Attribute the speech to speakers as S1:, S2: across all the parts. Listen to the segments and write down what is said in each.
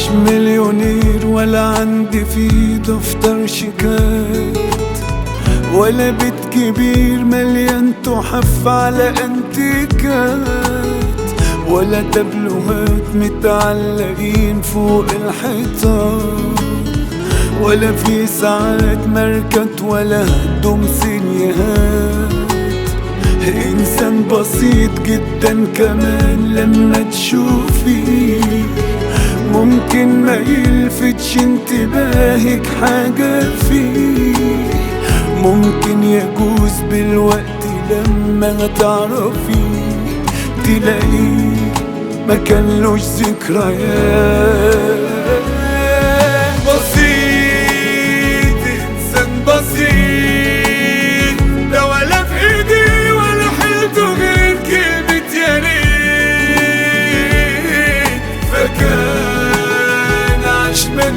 S1: مليونير ولا عندي في دفتر شيكات ولا بيت كبير مليان تحف على انتيكات ولا تابلوهات متعلقين فوق الحيطان ولا في ساعات ماركات ولا هدوم سينيهات إنسان بسيط جدا كمان لما تشوفي ممكن ما يلفتش انتباهك حاجة فيه ممكن يجوز بالوقت لما تعرفي تلاقيه ما كانلوش ذكريات بسيط انسان بسيط ده ولا في ايدي ولا حيلته غير كلمة يا ريت فكان عشمان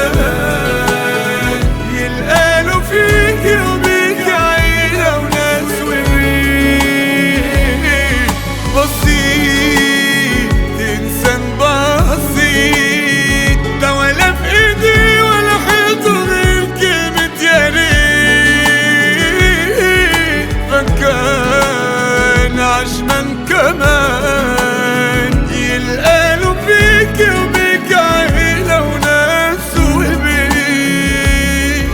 S1: كان يلقاله فيك وبيك عيلة وناس وبيت بسيط انسان بسيط ده ولا في ايدي ولا حيطه غير كلمة يا ريت فكان عشمان كمان يلقاله فيك وبيك عيلة وناس وبيت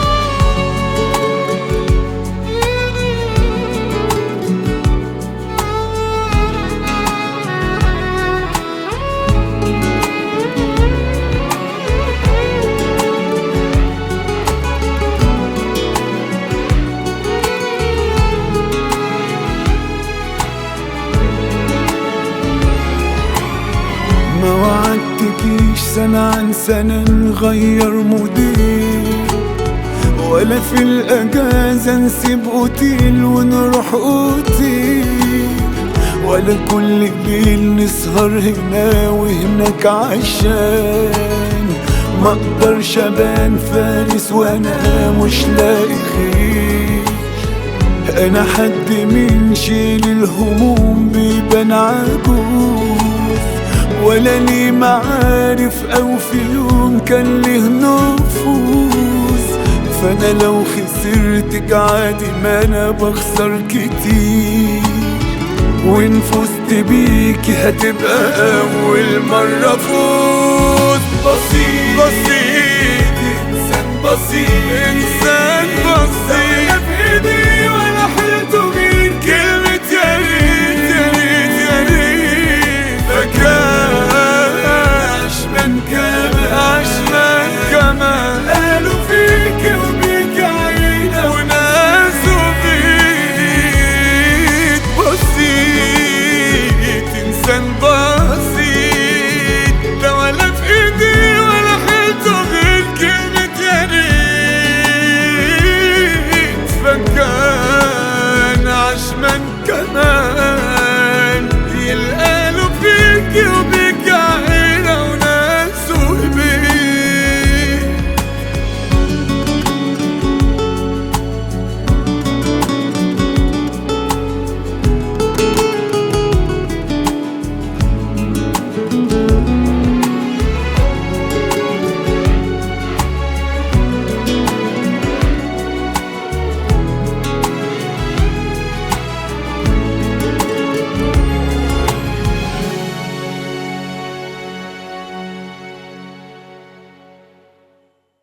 S1: ما وعدتكيش سنة عن سنة نغير مدير ولا في الأجازة نسيب أوتيل ونروح أوتيل ولا كل ليل نسهر هنا وهناك عشان ما اقدرش ابان فارس وانا مش لاقي خير انا حد من شيل الهموم بيبان عجوز ولا لي معارف او في يوم كان له نفوذ فانا لو خسرتك عادي ما انا بخسر كتير وان فزت بيكي هتبقى اول مرة فوز بسيط بسيط انسان بسيط انسان بسيط في ايدي ولا حيلته غير كلمة يا ريت يا ريت يا ريت فكان عشمان كمان عشمان كمان قالوا فيك وبيك عينة وناس وبيت بسيط انسان بسيط ده ولا في ايدي ولا حيلته غير كلمة يا ريت فكان عشمان كمان يلقاله فيك وبيك عيلة وناس وبيت